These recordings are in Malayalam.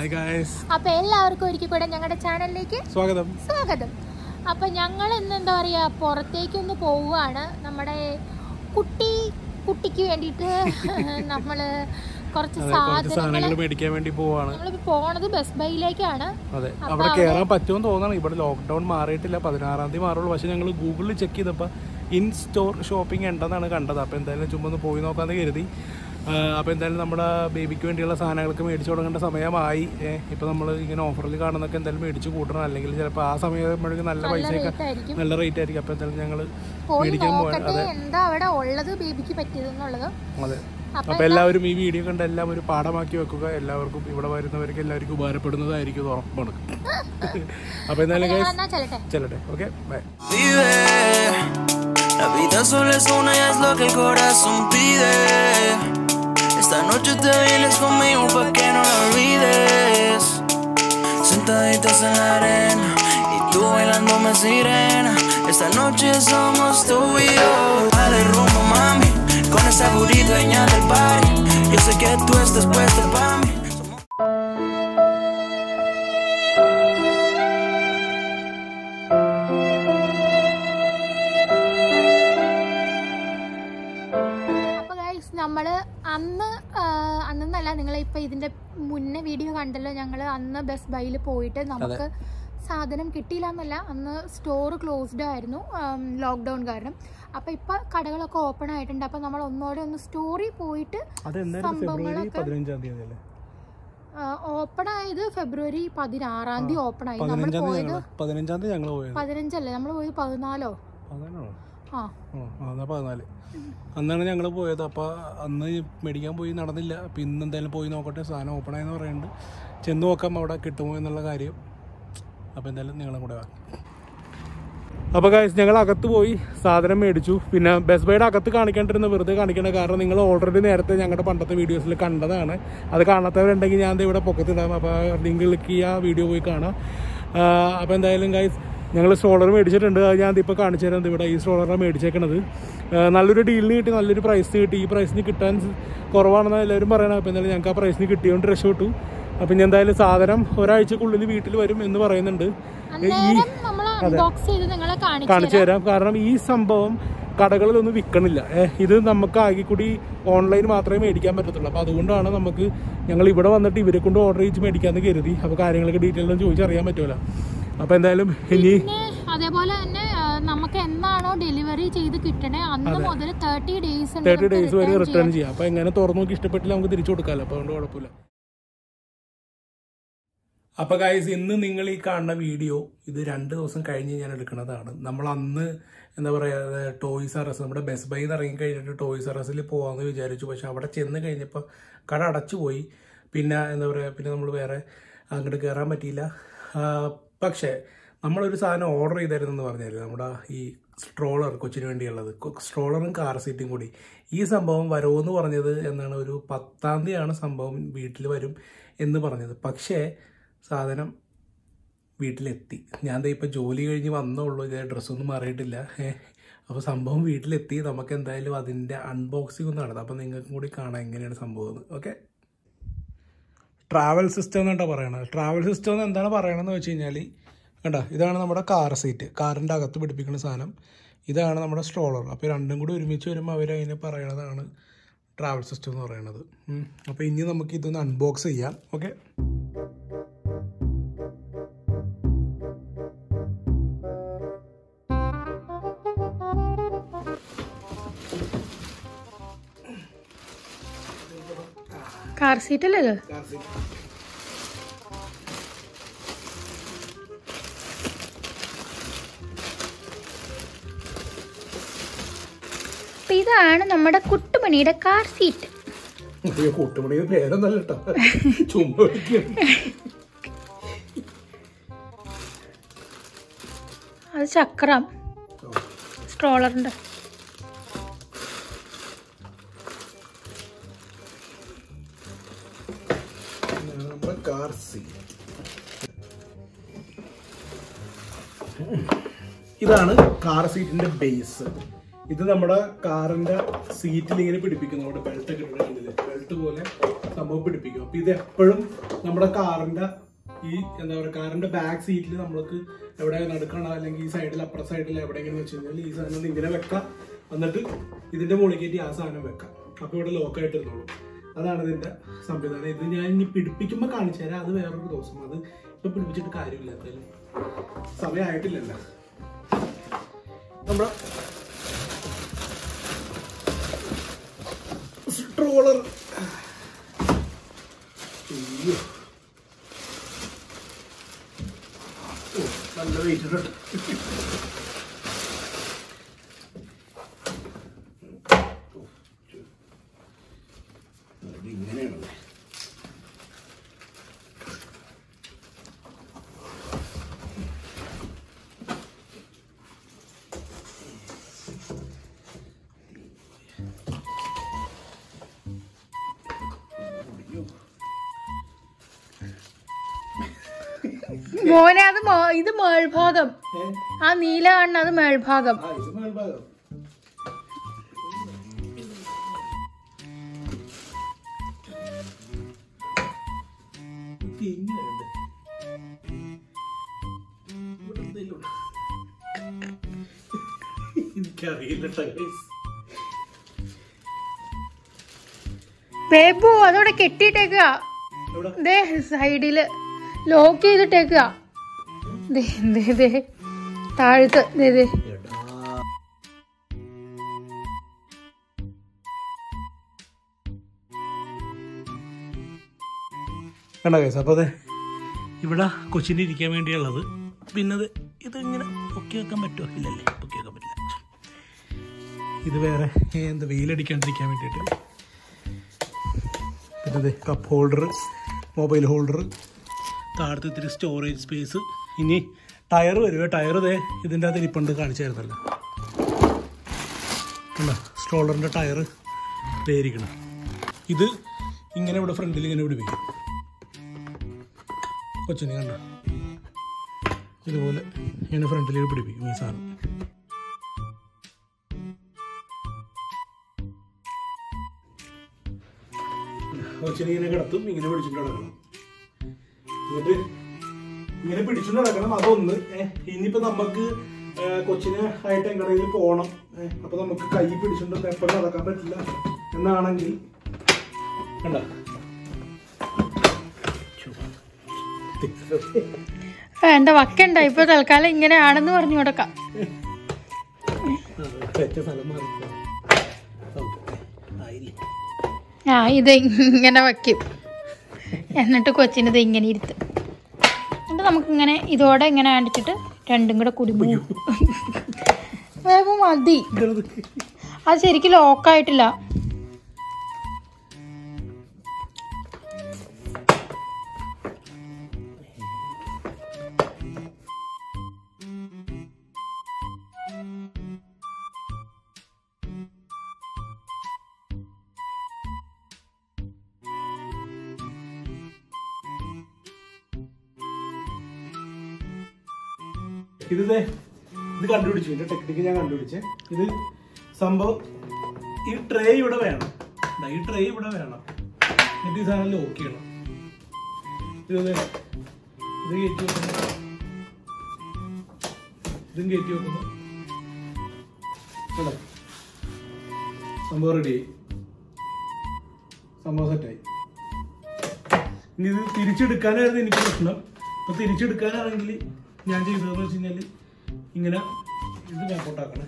ഹായ് ഗായ്സ് അപ്പൊ എല്ലാവർക്കും ഒരിക്കൽ കൂടെ ഞങ്ങളുടെ ചാനലിലേക്ക് സ്വാഗതം സ്വാഗതം അപ്പൊ ഞങ്ങൾ ഇന്ന് എന്താ പറയാ പുറത്തേക്കൊന്ന് പോവുകയാണ് നമ്മുടെ കുട്ടി കുട്ടിക്ക് വേണ്ടിയിട്ട് നമ്മള് കുറച്ച് അതെ കുറച്ച് സാധനങ്ങൾ സാധനങ്ങൾ മേടിക്കാൻ വേണ്ടി പോവാണ് നമ്മളിപ്പോ പോണത് ബസ് ബൈയിലേക്കാണ് അതെ അവിടെ കയറാൻ പറ്റുമെന്ന് തോന്നണം ഇവിടെ ലോക്ക്ഡൗൺ മാറിയിട്ടില്ല പതിനാറാം തീയതി മാറുള്ളൂ പക്ഷെ ഞങ്ങൾ ഗൂഗിളിൽ ചെക്ക് ചെയ്തപ്പോൾ ഇൻ സ്റ്റോർ ഷോപ്പിംഗ് ഉണ്ടെന്നാണ് കണ്ടത് അപ്പോൾ എന്തായാലും ചുമ്മാ ഒന്ന് പോയി നോക്കാമെന്ന് കരുതി അപ്പോൾ എന്തായാലും നമ്മുടെ ബേബിക്ക് വേണ്ടിയുള്ള സാധനങ്ങളൊക്കെ മേടിച്ചു തുടങ്ങേണ്ട സമയമായി ഇപ്പോൾ നമ്മൾ ഇങ്ങനെ ഓഫറിൽ കാണുന്നൊക്കെ എന്തായാലും മേടിച്ച് കൂട്ടണം അല്ലെങ്കിൽ ചിലപ്പോൾ ആ സമയമാകുമ്പോഴേക്കും നല്ല പൈസയൊക്കെ റേറ്റ് ആയിരിക്കും നല്ല റേറ്റ് ആയിരിക്കും അപ്പോൾ എന്തായാലും ഞങ്ങൾ പോയി മേടിക്കാൻ പോവാണ് നോക്കട്ടെ എന്താ അവിടെ ഉള്ളത് ബേബിക്ക് പറ്റിയതെന്നുള്ളത് അതെ അപ്പൊ അപ്പോൾ എല്ലാവരും ഈ വീഡിയോ കണ്ട് എല്ലാം ഒരു പാഠമാക്കി വെക്കുക എല്ലാവർക്കും ഇവിടെ വരുന്നവർക്ക് എല്ലാവർക്കും ഉപകാരപ്പെടുന്നതായിരിക്കും ഇത് ഉറപ്പാണ് അപ്പോൾ എന്തായാലും guys, എന്നാ ചെല്ലട്ടെ ചെല്ലട്ടെ okay bye Vive, la vida solo es una y es lo que el corazón pide. Esta noche te vienes conmigo pa' que no la olvides. Sentaditas en la arena y tú bailándome sirena. Esta noche somos tú y yo. Dale rumbo, mami, con esa burrito dueña del party. Yo sé que tú estás puesta pa' mí. Somos- അപ്പൊ ഗൈസ് നമ്മള് അന്ന് ആ, അന്നെന്നല്ല നിങ്ങൾ ഇപ്പൊ ഇതിന്റെ മുന്നേ വീഡിയോ കണ്ടല്ലോ ഞങ്ങള് അന്ന് ബസ് ബൈയിൽ പോയിട്ട് നമുക്ക് സാധനം കിട്ടിയില്ല എന്നല്ല അന്ന് സ്റ്റോർ ക്ലോസ്ഡ് ആയിരുന്നു ലോക്ക്ഡൗൺ കാരണം അപ്പൊ ഇപ്പൊ കടകളൊക്കെ ഓപ്പൺ ആയിട്ടുണ്ട് അപ്പൊ നമ്മൾ ഒന്നോടെ ഒന്ന് സ്റ്റോറിൽ പോയിട്ട് അതെന്തായാലും ഫെബ്രുവരി പതിനഞ്ചാം തീയതി അല്ലേ ഓപ്പൺ ആയത് ഫെബ്രുവരി പതിനാറാം തീയതി ഓപ്പൺ ആയി നമ്മൾ പതിനഞ്ചാം തീയതി പോയത് ഞങ്ങൾ പതിനഞ്ചാം തീയതി ഞങ്ങൾ പോയത് പതിനഞ്ചല്ലേ നമ്മൾ പോയത് പതിനാലോ അതാണോ ആ ആ അതാ പതിനാല് അന്നാണ് ഞങ്ങൾ പോയത് അപ്പോൾ അന്ന് മേടിക്കാൻ പോയി നടന്നില്ല അപ്പം ഇന്ന് എന്തായാലും പോയി നോക്കട്ടെ സാധനം ഓപ്പൺ ആയെന്ന് പറയുന്നുണ്ട് ചെന്ന് നോക്കാം അവിടെ കിട്ടുമോ എന്നുള്ള കാര്യം അപ്പോൾ എന്തായാലും നിങ്ങളും കൂടെ വാ അപ്പോൾ കാശ് ഞങ്ങൾ അകത്ത് പോയി സാധനം മേടിച്ചു പിന്നെ ബെസ്റ്റ് ബൈയുടെ അകത്ത് കാണിക്കേണ്ടിരുന്ന വെറുതെ കാണിക്കേണ്ട കാരണം നിങ്ങൾ ഓൾറെഡി നേരത്തെ ഞങ്ങളുടെ പണ്ടത്തെ വീഡിയോസിൽ കണ്ടതാണ് അത് കാണാത്തവരുണ്ടെങ്കിൽ ഞാൻ ദേ ഇവിടെ പൊക്കത്തിടാം അപ്പോൾ ലിങ്ക് ക്ലിക്ക് ചെയ്യുക വീഡിയോ പോയി കാണാം അപ്പോൾ എന്തായാലും ഗൈസ് ഞങ്ങൾ സ്ട്രോളർ മേടിച്ചിട്ടുണ്ട് അത് ഞാൻ ഇപ്പോൾ കാണിച്ചു തരാം ദേ ഇവിടെ ഈ സ്ട്രോളറാണ് മേടിച്ചേക്കണത് ആ, നല്ലൊരു ഡീലിന് കിട്ടി നല്ലൊരു പ്രൈസ് കിട്ടി ഈ പ്രൈസിന് കിട്ടാൻ കുറവാണെന്ന് എല്ലാവരും പറയണം അപ്പോൾ എന്തായാലും ഞങ്ങൾക്ക് ആ പ്രൈസിന് കിട്ടിയോണ്ട് രക്ഷപ്പെട്ടു അപ്പം ഇനി എന്തായാലും സാധനം ഒരാഴ്ചക്കുള്ളിൽ വീട്ടിൽ വരും എന്ന് പറയുന്നുണ്ട് അന്നേരം നമ്മൾ അൺബോക്സ് ചെയ്ത് നിങ്ങളെ കാണിച്ചു കാണിച്ചു തരാം കാരണം ഈ സംഭവം കടകളിലൊന്നും വിൽക്കണില്ല ഏഹ് ഇത് നമുക്ക് ആകെ കൂടി ഓൺലൈൻ മാത്രമേ മേടിക്കാൻ പറ്റത്തുള്ളൂ അപ്പോൾ അതുകൊണ്ടാണ് നമുക്ക് ഞങ്ങൾ ഇവിടെ വന്നിട്ട് ഇവരെ കൊണ്ട് ഓർഡർ ചെയ്ത് മേടിക്കാമെന്ന് കരുതി അപ്പോൾ കാര്യങ്ങളൊക്കെ ഡീറ്റെയിൽ ഒന്നും ചോദിച്ചറിയാൻ പറ്റുമല്ലോ അപ്പോൾ എന്തായാലും ഇനി പിന്നെ അതേപോലെ തന്നെ ആ, നമുക്ക് എന്നാണോ ഡെലിവറി ചെയ്ത് കിട്ടണേ അന്ന് മുതൽ തേർട്ടി ഡേയ്സ് തേർട്ടി ഡേയ്സ് വരെ റിട്ടേൺ ചെയ്യാം അപ്പോൾ എങ്ങനെ തുറന്നു നോക്കി ഇഷ്ടപ്പെട്ടില്ല നമുക്ക് തിരിച്ചു കൊടുക്കാമല്ലോ അപ്പോൾ അതുകൊണ്ട് കുഴപ്പമില്ല അപ്പോൾ ഗൈസ് ഇന്ന് നിങ്ങൾ ഈ കാണുന്ന വീഡിയോ ഇത് രണ്ട് ദിവസം കഴിഞ്ഞ് ഞാൻ എടുക്കുന്നതാണ് നമ്മൾ അന്ന് എന്താ പറയുക ടോയ്സ് അറസ് നമ്മുടെ ബെസ്റ്റ് ബൈ ഇറങ്ങി കഴിഞ്ഞിട്ട് ടോയ്സ് അറസിൽ പോകാമെന്ന് വിചാരിച്ചു പക്ഷെ അവിടെ ചെന്ന് കഴിഞ്ഞപ്പോൾ കട അടച്ചു പോയി പിന്നെ എന്താ പറയുക പിന്നെ നമ്മൾ വേറെ അങ്ങോട്ട് കയറാൻ പറ്റിയില്ല ആ, പക്ഷേ നമ്മളൊരു സാധനം ഓർഡർ ചെയ്തായിരുന്നു എന്ന് പറഞ്ഞാൽ നമ്മുടെ ഈ സ്ട്രോളർ കൊച്ചിന് വേണ്ടിയുള്ളത് കൊ- സ്ട്രോളറും കാർ സീറ്റും കൂടി ഈ സംഭവം വരുമെന്ന് പറഞ്ഞത് എന്നാണ് ഒരു പത്താം തീയതിയാണ് സംഭവം വീട്ടിൽ വരും എന്ന് പറഞ്ഞത് പക്ഷേ സാധനം വീട്ടിലെത്തി ഞാൻ ദേ ഇപ്പം ജോലി കഴിഞ്ഞ് വന്നുള്ളൂ ഇത് ഡ്രസ്സൊന്നും മാറിയിട്ടില്ല ഏഹ് അപ്പോൾ സംഭവം വീട്ടിലെത്തി നമുക്ക് എന്തായാലും അതിൻ്റെ അൺബോക്സിംഗ് ഒന്ന് നടത്താം അപ്പോൾ നിങ്ങൾക്കും കൂടി കാണാം എങ്ങനെയാണ് സംഭവം എന്ന് ഓക്കെ ട്രാവൽ സിസ്റ്റം എന്നാണ് പറയണത് ട്രാവൽ സിസ്റ്റം എന്ന് എന്താണ് പറയണമെന്ന് വെച്ച് കഴിഞ്ഞാൽ കണ്ട ഇതാണ് നമ്മുടെ കാർ സീറ്റ് കാറിൻ്റെ അകത്ത് പിടിപ്പിക്കുന്ന സാധനം ഇതാണ് നമ്മുടെ സ്ട്രോളർ അപ്പോൾ രണ്ടും കൂടി ഒരുമിച്ച് വരുമ്പോൾ അവർ അതിനെ പറയണതാണ് ട്രാവൽ സിസ്റ്റം എന്ന് പറയുന്നത് ഉം. അപ്പോൾ ഇനി നമുക്ക് ഇതൊന്ന് അൺബോക്സ് ചെയ്യാം ഓക്കെ കാർ സീറ്റ് അല്ലേ ഇത് അപ്പൊ ഇതാണ് നമ്മുടെ കുട്ടുമണിയുടെ കാർ സീറ്റ് അയ്യോ കൂട്ടുപണിയുടെ പേരൊന്നല്ല കേട്ടോ ചുമ്മാ വിളിക്കുകയാണ്. അത് ചക്രം സ്ട്രോളറിന്റെ ഇതാണ് നമ്മുടെ കാർ സീറ്റ് ഇതാണ് കാർ സീറ്റിന്റെ ബേസ് ഇത് നമ്മുടെ കാറിന്റെ സീറ്റിൽ ഇങ്ങനെ പിടിപ്പിക്കും നമ്മുടെ ബെൽറ്റ് ഒക്കെ ഇട്ടിട്ടുണ്ടെങ്കിൽ ബെൽറ്റ് പോലെ സംഭവം പിടിപ്പിക്കും അപ്പൊ ഇത് എപ്പോഴും നമ്മുടെ കാറിന്റെ ഈ എന്താ പറയുക കാറിന്റെ ബാക്ക് സീറ്റിൽ നമ്മൾക്ക് എവിടെ നടുക്കണോ അല്ലെങ്കിൽ ഈ സൈഡിൽ അപ്പുറ സൈഡിൽ എവിടെയെങ്കിലും വെച്ച് കഴിഞ്ഞാൽ ഈ സാധനം ഇങ്ങനെ വെക്കാം എന്നിട്ട് ഇതിന്റെ മുകളിൽ കയറ്റി ആ സാധനം വെക്കാം അപ്പൊ ഇവിടെ ലോക്കായിട്ട് ഇരുന്നോളൂ അതാണ് ഇതിന്റെ സംവിധാനം ഇത് ഞാൻ ഇനി പിടിപ്പിക്കുമ്പോൾ കാണിച്ചു തരാം അത് വേറൊരു ദിവസം അത് ഇപ്പൊ പിടിപ്പിച്ചിട്ട് കാര്യമില്ല എന്തായാലും സമയമായിട്ടില്ലല്ലോ നമ്മുടെ സ്ട്രോളർ അയ്യോ ഓ, നല്ല വെയിറ്റ് ഉണ്ട് ഇങ്ങനെയാണ് മോനെ അത് മേ- ഇത് മേൾഭാഗം ഏ? ആ നീല കാണുന്ന അത് മേൾഭാഗം ആ ഇത് മേൽഭാഗം ഇത് ഇങ്ങനെയുണ്ട് ഇവിടെ എന്തേലും ഉണ്ടോ? എനിക്കറിയില്ല ട്ടോ guys. ബേബു അതോടെ കെട്ടിയിട്ടേക്കുക എവിടെ? ദേ സൈഡില് ലോക്ക് ചെയ്തിട്ടേക്കുക ദേ ദേ ദേ താഴത്ത് ദേ ദേ എടാ. കണ്ടോ കേസ് അപ്പോൾ അതെ ഇവിടെ കൊച്ചിന് ഇരിക്കാൻ വേണ്ടിയുള്ളത് പിന്നെ അത് ഇത് ഇങ്ങനെ പൊക്കി വെക്കാൻ പറ്റുമോ ഇല്ലല്ലേ പൊക്കി വെക്കാൻ പറ്റില്ല ഇത് വേറെ ഏ, എന്താ വെയിലടിക്കാണ്ടിരിക്കാൻ വേണ്ടിയിട്ട് പിന്നെ അതെ കപ്പ് ഹോൾഡർ മൊബൈൽ ഹോൾഡർ താഴത്തെ ഇത്തിരി സ്റ്റോറേജ് സ്പേസ് ഇനി ടയർ വരുവേ ടയർ ഇതേ ഇതിൻ്റെ അകത്ത് ഇരിപ്പുണ്ട് കാണിച്ചായിരുന്നല്ലോ കണ്ടോ സ്റ്റോളറിൻ്റെ ടയർ ഇരിക്കണം ഇത് ഇങ്ങനെ ഇവിടെ ഫ്രണ്ടിൽ ഇങ്ങനെ പിടിപ്പിക്കും കൊച്ചിന് കണ്ടോ ഇതുപോലെ ഇങ്ങനെ ഫ്രണ്ടിൽ പിടിപ്പിക്കും ഈ സാധനം കൊച്ചിനെ ഇങ്ങനെ കിടത്തും ഇങ്ങനെ പിടിച്ചിട്ട് കിടക്കണം എന്നിട്ട് ഇങ്ങനെ പിടിച്ചുകൊണ്ട് നടക്കണം അതൊന്ന് ഏഹ് ഇനിയിപ്പോ നമുക്ക് ഏഹ് കൊച്ചിനെ ആയിട്ട് എങ്ങനെയെങ്കിലും പോകണം ഏഹ് അപ്പൊ നമുക്ക് കൈ പിടിച്ചുകൊണ്ട് എപ്പോഴും നടക്കാൻ പറ്റില്ല എന്നാണെങ്കിൽ കണ്ട വേണ്ട വക്കണ്ട ഇപ്പൊ തൽക്കാലം ഇങ്ങനെയാണെന്ന് പറഞ്ഞു കൊടുക്കാം തെറ്റ സ്ഥലം മാറി ആയില്ലേ ആ ഇത് ഇങ്ങനെ വയ്ക്കും എന്നിട്ട് കൊച്ചിനത് ഇങ്ങനെ ഇരുത്തും എന്നിട്ട് നമുക്കിങ്ങനെ ഇതോടെ ഇങ്ങനെ അടിച്ചിട്ട് രണ്ടും കൂടെ കൂടി മൂവ് വേഗം മതി അത് ശരിക്കും ലോക്കായിട്ടില്ല ഇത് ദേ, ഇത് കണ്ടുപിടിച്ചു ഇതിന്റെ ടെക്നിക്ക് ഞാൻ കണ്ടുപിടിച്ചേ ഇത് സംഭവം ഈ ട്രേ ഇവിടെ വേണം ദാ ഈ ട്രേ ഇവിടെ വേണം എന്നിട്ട് ഈ സാധനം ലോക്ക് ചെയ്യണം ഇത് ദേ, ഇത് കയറ്റി വെക്കുന്നു ഇതും കയറ്റി വെക്കുന്നു കണ്ടോ? സംഭവം റെഡി ആയി സംഭവം സെറ്റായി ഇനി ഇത് തിരിച്ചെടുക്കാനായിരുന്നു എനിക്ക് പ്രശ്നം അപ്പൊ തിരിച്ചെടുക്കാനാണെങ്കിൽ ഞാൻ ചെയ്തതെന്ന് വെച്ച് കഴിഞ്ഞാല് ഇങ്ങനെ ഇത് ബാക്കോട്ടാക്കണേ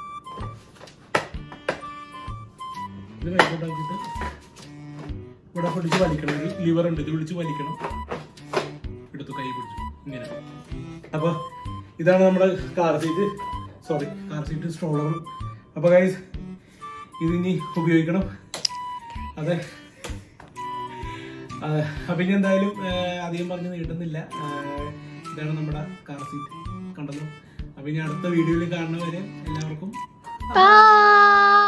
ഇത് ബാക്കോട്ടാക്കിയിട്ട് ഇവിടെ പിടിച്ച് വലിക്കണമെങ്കിൽ ലിവർ ഉണ്ട് ഇത് പിടിച്ച് വലിക്കണം എടുത്തു കൈ പിടിച്ചു ഇങ്ങനെ അപ്പൊ ഇതാണ് നമ്മുടെ car seat sorry car seat സ്ട്രോളറും അപ്പൊ ഗൈസ് ഇതിനി ഉപയോഗിക്കണം അതെ ആ, അപ്പൊ ഇനി എന്തായാലും ആ, അധികം പറഞ്ഞ് നീട്ടുന്നില്ല ആ, ഇതാണ് നമ്മുടെ കാർ സീറ്റ് കണ്ടല്ലോ അപ്പൊ ഇനി അടുത്ത വീഡിയോയിൽ കാണുന്നവരെ എല്ലാവർക്കും ബൈ